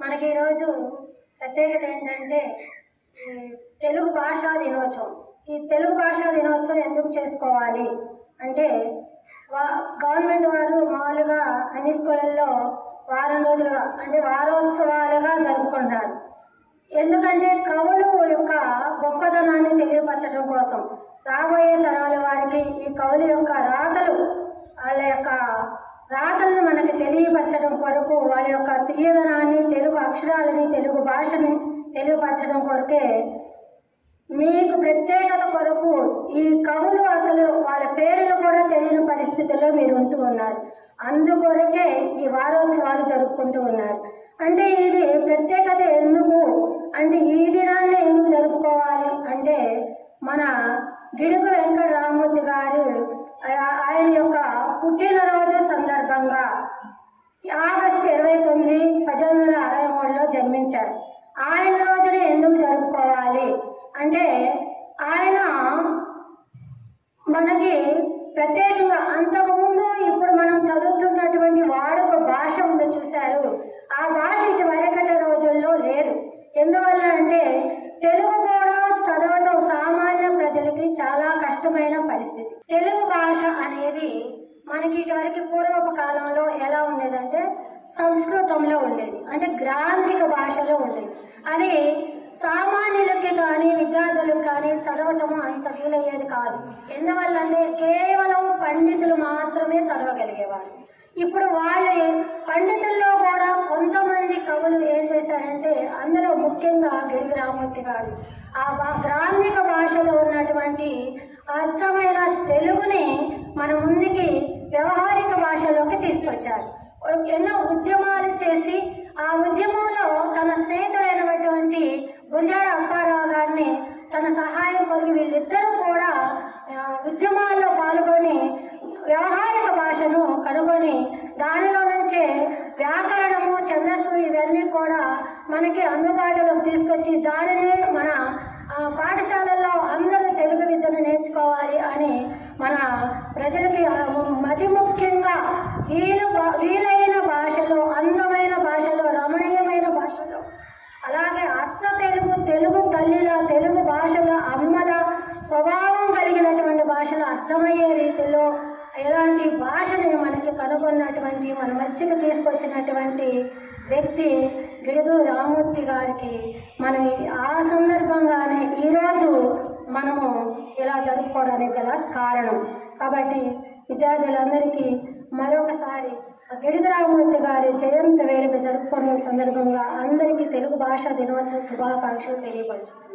మనకి ఈరోజు ప్రత్యేకత ఏంటంటే ఈ తెలుగు భాషా దినోత్సవం ఈ తెలుగు భాషా దినోత్సవం ఎందుకు చేసుకోవాలి అంటే వా గవర్నమెంట్ వారు మామూలుగా అన్ని స్కూళ్ళల్లో వారం రోజులుగా అంటే వారోత్సవాలుగా జరుపుకుంటారు ఎందుకంటే కవులు యొక్క గొప్పతనాన్ని తెలియపరచడం కోసం రాబోయే తరాల వారికి ఈ కవుల యొక్క రాతలు వాళ్ళ యొక్క రాతలను మనకి తెలియపరచడం కొరకు వాళ్ళ యొక్క తీయదనాన్ని తెలుగు అక్షరాలని తెలుగు భాషని తెలియపరచడం కొరకే మీకు ప్రత్యేకత కొరకు ఈ కవులు అసలు వాళ్ళ పేర్లు కూడా తెలియని పరిస్థితుల్లో మీరు ఉంటూ ఉన్నారు అందుకొరకే ఈ వారోత్సవాలు జరుపుకుంటూ ఉన్నారు అంటే ఇది ప్రత్యేకత ఎందుకు అంటే ఈ దినాన్ని ఎందుకు జరుపుకోవాలి అంటే మన గిడుగు వెంకట రామూర్తి గారు ఆ- ఆయన యొక్క పుట్టినరోజు సందర్భంగా ఆగస్టు ఇరవై తొమ్మిది పద్దెనిమిది వందల అరవై మూడులో జన్మించారు ఆయన రోజున ఎందుకు జరుపుకోవాలి అంటే ఆయన మనకి ప్రత్యేకంగా అంతకుముందు ఇప్పుడు మనం చదువుతున్నటువంటి వాడుక భాష ఉందో చూశారు ఆ భాష ఇటు వరకటి రోజుల్లో లేదు ఎందువల్ల అంటే తెలుగు కూడా చదవటం సామాన్య ప్రజలకి చాలా కష్టమైన పరిస్థితి తెలుగు భాష అనేది మనకి ఇటువరకు పూర్వపు కాలంలో ఎలా ఉండేదంటే సంస్కృతంలో ఉండేది అంటే గ్రాంధిక భాషలో ఉండేది అది సామాన్యులకి కానీ విద్యార్థులకు కానీ చదవటం అంత వీలయ్యేది కాదు ఎందువల్ల అంటే కేవలం పండితులు మాత్రమే చదవగలిగేవారు ఇప్పుడు వాళ్ళ పండితుల్లో కూడా కొంతమంది కవులు ఏం చేశారంటే అందులో ముఖ్యంగా గిడిగి రామూర్తి గారు ఆ భా- గ్రాంధిక భాషలో ఉన్నటువంటి అచ్చమైన తెలుగుని మన ముందుకి వ్యవహారిక భాషలోకి తీసుకొచ్చారు ఎన్నో ఉద్యమాలు చేసి ఆ ఉద్యమంలో తన స్నేహితుడైనటువంటి గురజాడ అప్పారావు గారిని తన సహాయం కొరకు వీళ్ళిద్దరూ కూడా ఆ, ఉద్యమాల్లో పాల్గొని వ్యవహారిక భాషను కనుగొని దానిలో నుంచే వ్యాకరణము ఛందస్సు ఇవన్నీ కూడా మనకి అందుబాటులోకి తీసుకొచ్చి దానిని మన ఆ, పాఠశాలల్లో అందరూ తెలుగు విద్యను నేర్చుకోవాలి అని మన ప్రజలకి ఆ, మతి ముఖ్యంగా వీలు భా- వీలైన భాషలో అందమైన భాషలో రమణీయమైన భాషలో అలాగే అచ్చ తెలుగు తెలుగు తల్లిల తెలుగు భాషల అమ్మల స్వభావం కలిగినటువంటి భాషలు అర్థమయ్యే రీతిలో ఎలాంటి భాషని మనకి కనుగొన్నటువంటి మన మధ్యకు తీసుకొచ్చినటువంటి వ్యక్తి గిడుగు రామూర్తి గారికి మనం ఈ- ఆ సందర్భంగానే ఈరోజు మనము ఇలా జరుపుకోవడానికి గల కారణం కాబట్టి విద్యార్థులందరికీ మరొకసారి ఆ గిడుగు రామూర్తి గారి జయంతి వేడుక జరుపుకునే సందర్భంగా అందరికీ తెలుగు భాషా దినోత్సవ శుభాకాంక్షలు తెలియపరుచుకుంటున్నాను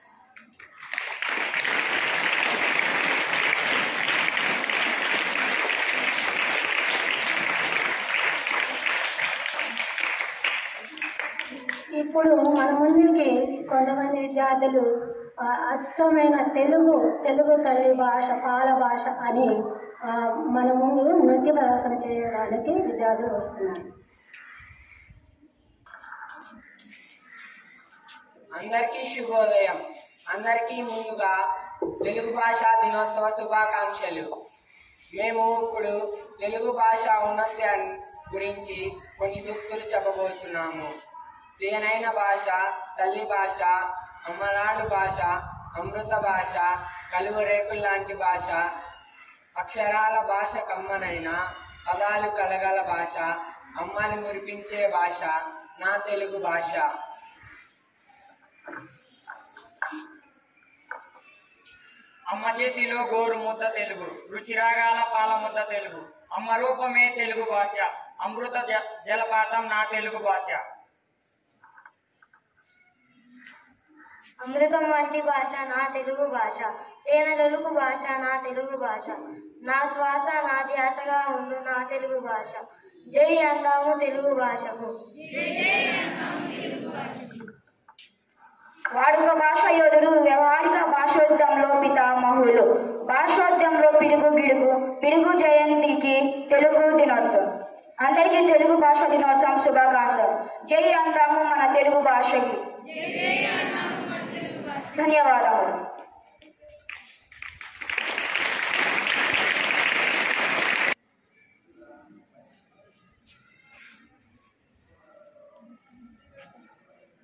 ఇప్పుడు మన ముందుకి కొంతమంది విద్యార్థులు ఆ, అచ్చమైన తెలుగు తెలుగు తల్లి భాష పాల భాష అని ఆ, మన ముందు నృత్య ప్రదర్శన చేయడానికి విద్యార్థులు వస్తున్నారు అందరికీ శుభోదయం అందరికీ ముందుగా తెలుగు భాష దినోత్సవ శుభాకాంక్షలు మేము ఇప్పుడు తెలుగు భాష ఔన్నత్యాన్ని గురించి కొన్ని సూక్తులు చెప్పబోతున్నాము తీయనైన భాష తల్లి భాష అమ్మలాంటి భాష అమృత భాష కలువ రేకుల లాంటి భాష అక్షరాల భాష కమ్మనైన పదాలు కలగల భాష అమ్మని మురిపించే భాష నా తెలుగు భాష అమ్మ చేతిలో గోరు ముద్ద తెలుగు రుచిరాగాల పాల ముద్ద తెలుగు అమ్మ రూపమే తెలుగు భాష అమృత జ- జలపాతం నా తెలుగు భాష అమృతం వంటి భాష నా తెలుగు భాష తేనెలొలుకు భాష నా తెలుగు భాష నా శ్వాస నా ధ్యాసగా ఉండు నా తెలుగు భాష జై అందాము తెలుగు భాషకు వాడుక భాష యోధుడు వ్యవహారిక భాషోద్యంలో పితామహులు భాషోద్యంలో పిడుగు గిడుగు పిడుగు జయంతికి తెలుగు దినోత్సవం అందరికీ తెలుగు భాష దినోత్సవం శుభాకాంక్షలు జై అందాము మన తెలుగు భాషకి ధన్యవాదములు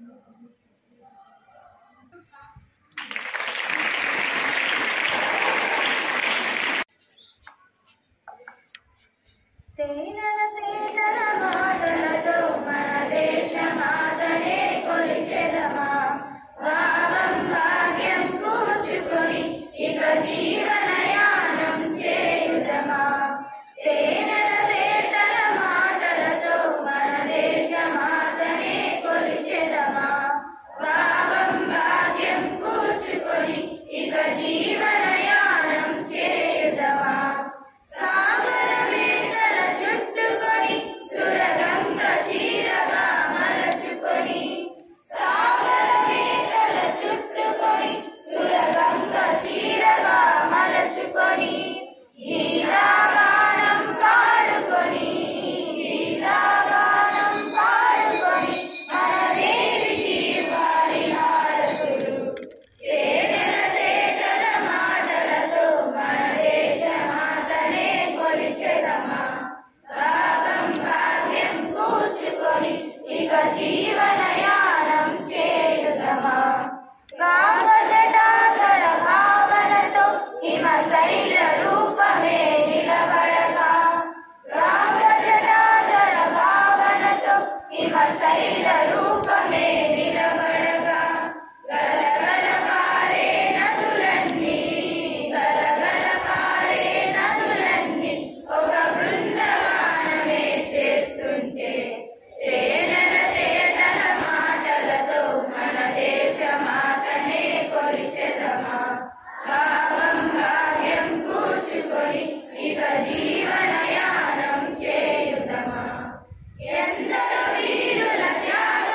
తేనెల తేటల మాటలతో మన దేశమాతనే కొలిచెదమా భావం భాగ్యం కూర్చుకొని ఇక జీవనయానం చేయుదమా తేనెల తేటల మాటలతో మన దేశమాతనే కొలిచెదమా భావం భాగ్యం కూర్చుకొని ఇక జీవనయానం చేయుదమా సాగరమేతల చుట్టుకొని సురగంగ చీరగా మలచుకొని సాగరమేతల చుట్టుకొని సురగంగ చీరగా మలచుకొని గీతాగానం పాడుకొని గీతాగానం పాడుకొని మన దేవికి వారి హారతులు తేనెల తేటల మాటలతో మన దేశమాతనే కొలిచెదమా భాగం భాగ్యం కూర్చుకొని ఇక జీవనయానం చేయుదమా గాంగజటాధర భావనతో హిమశైల రూపమే నిలబడగా గాంగజటాధర భావనతో హిమశైల రూపమే నిలబడగా గలగల పారే నదులన్నీ గలగల పారే నదులన్నీ ఒక బృందగానమే చేస్తుంటే తేనెల తేటల మాటలతో మన దేశమాతనే కొలిచెదమా భావం భాగ్యం కూర్చుకొని ఇక జీవనయానం చేయుదమా ఎందరో వీరుల త్యాగ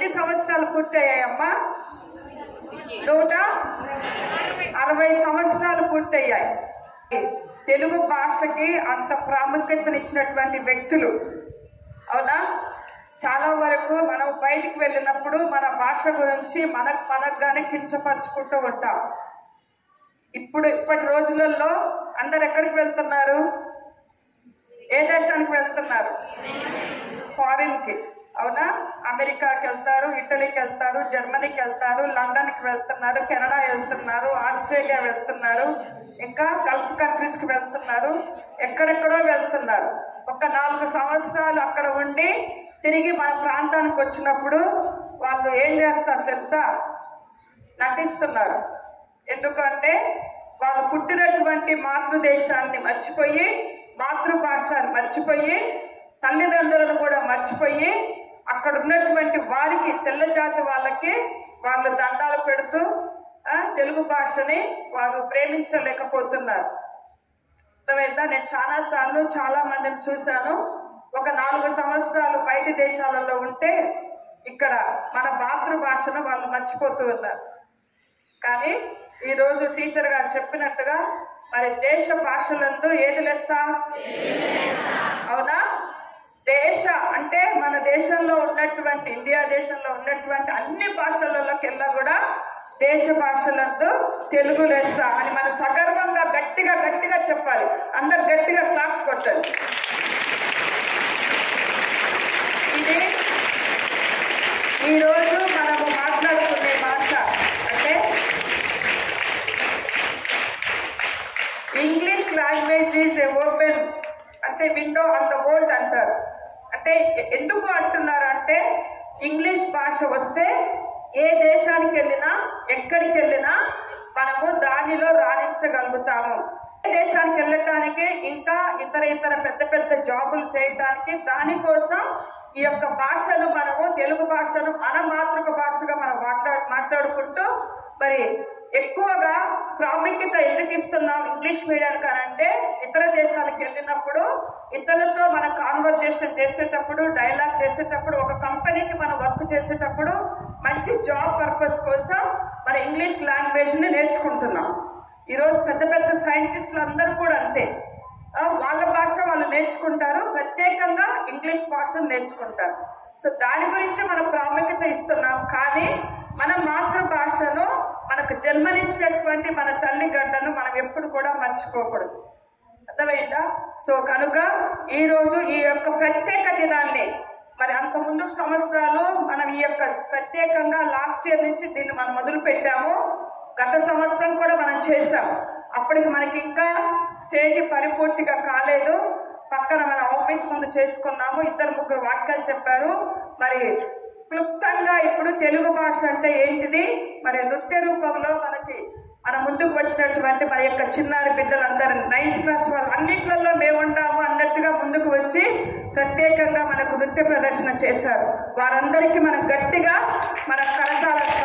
ఎన్ని సంవత్సరాలు పూర్తయ్యాయమ్మా నూట అరవై సంవత్సరాలు పూర్తయ్యాయి తెలుగు భాషకి అంత ప్రాముఖ్యతనిచ్చినటువంటి వ్యక్తులు అవునా చాలా వరకు మనం బయటికి వెళ్ళినప్పుడు మన భాష గురించి మనకు మనకుగానే కించపరుచుకుంటూ ఉంటాం ఇప్పుడు ఇప్పటి రోజులలో అందరు ఎక్కడికి వెళ్తున్నారు ఏ దేశానికి వెళ్తున్నారు ఫారిన్ కి అవునా అమెరికాకి వెళ్తారు ఇటలీకి వెళ్తారు జర్మనీకి వెళ్తారు లండన్ కి వెళ్తున్నారు కెనడా వెళ్తున్నారు ఆస్ట్రేలియా వెళ్తున్నారు ఇంకా గల్ఫ్ కంట్రీస్ కి వెళ్తున్నారు ఎక్కడెక్కడో వెళ్తున్నారు ఒక నాలుగు సంవత్సరాలు అక్కడ ఉండి తిరిగి మన ప్రాంతానికి వచ్చినప్పుడు వాళ్ళు ఏం చేస్తారు తెలుసా నటిస్తున్నారు ఎందుకంటే వాళ్ళు పుట్టినటువంటి మాతృదేశాన్ని మర్చిపోయి మాతృభాషని మర్చిపోయి తల్లిదండ్రులను కూడా మర్చిపోయి అక్కడ ఉన్నటువంటి వారికి తెల్ల జాతి వాళ్ళకి వాళ్ళు దండాలు పెడుతూ ఆ, తెలుగు భాషని వారు ప్రేమించలేకపోతున్నారు అర్థమైందా నేను చాలా సార్లు చాలా మందిని చూశాను ఒక నాలుగు సంవత్సరాలు బయటి దేశాలలో ఉంటే ఇక్కడ మన మాతృభాషను వాళ్ళు మర్చిపోతూ ఉన్నారు కానీ ఈ రోజు టీచర్ గారు చెప్పినట్టుగా మరి దేశ భాషలందు ఏది లెస్స అవునా దేశ అంటే మన దేశంలో ఉన్నటువంటి ఇండియా దేశంలో ఉన్నటువంటి అన్ని భాషలలోకెల్లా కూడా దేశ భాషలందు తెలుగు లెస్స అని మన సగర్వంగా గట్టిగా గట్టిగా చెప్పాలి అందరు గట్టిగా క్లాప్స్ కొట్టాలి ఇది ఈరోజు మనము మాట్లాడుకునే భాష అంటే English language is a open అంటే విండో ఆన్ ద వరల్డ్ అంటారు అంటే ఎందుకు అంటున్నారు అంటే ఇంగ్లీష్ భాష వస్తే ఏ దేశానికి వెళ్ళినా ఎక్కడికి వెళ్ళినా మనము దానిలో రాణించగలుగుతాము ఏ దేశానికి వెళ్ళటానికి ఇంకా ఇతర ఇతర పెద్ద పెద్ద జాబులు చేయడానికి దానికోసం ఈ యొక్క భాషను మనము తెలుగు భాషను మన మాతృక భాషగా మనం మాట్లా మాట్లాడుకుంటూ మరి ఎక్కువగా ప్రాముఖ్యత ఎందుకు ఇస్తున్నాం ఇంగ్లీష్ మీడియానికి అని అంటే ఇతర దేశాలకు వెళ్ళినప్పుడు ఇతరులతో మన కాన్వర్జేషన్ చేసేటప్పుడు డైలాగ్ చేసేటప్పుడు ఒక కంపెనీకి మనం వర్క్ చేసేటప్పుడు మంచి జాబ్ పర్పస్ కోసం మన ఇంగ్లీష్ లాంగ్వేజ్ ని నేర్చుకుంటున్నాం ఈరోజు పెద్ద పెద్ద సైంటిస్టులు అందరూ కూడా అంతే ఆ, వాళ్ళ భాష వాళ్ళు నేర్చుకుంటారు ప్రత్యేకంగా ఇంగ్లీష్ భాషను నేర్చుకుంటారు సో దాని గురించి మనం ప్రాముఖ్యత ఇస్తున్నాం కానీ మన మాతృభాషను మనకు జన్మనిచ్చినటువంటి మన తల్లి గడ్డను మనం ఎప్పుడు కూడా మర్చిపోకూడదు అర్థమైందా సో కనుక ఈ రోజు ఈ యొక్క ప్రత్యేక దినాన్ని మరి అంత ముందు సంవత్సరాలు మనం ఈ యొక్క ప్రత్యేకంగా లాస్ట్ ఇయర్ నుంచి దీన్ని మనం మొదలు పెట్టాము గత సంవత్సరం కూడా మనం చేసాం అప్పటికి మనకి ఇంకా స్టేజ్ పరిపూర్తిగా కాలేదు పక్కన మన ఆఫీస్ ముందు చేసుకున్నాము ఇద్దరు ముగ్గురు వాక్యాలు చెప్పారు మరి క్లుప్తంగా ఇప్పుడు తెలుగు భాష అంటే ఏంటిది మరి నృత్య రూపంలో మనకి మన ముందుకు వచ్చినటువంటి మన యొక్క చిన్నారి బిడ్డలందరూ నైన్త్ క్లాస్ వాళ్ళు అన్నిట్లలో మేము ఉంటాము అన్నట్టుగా ముందుకు వచ్చి ప్రత్యేకంగా మనకు నృత్య ప్రదర్శన చేశారు వారందరికీ మనం గట్టిగా మన కరతాళ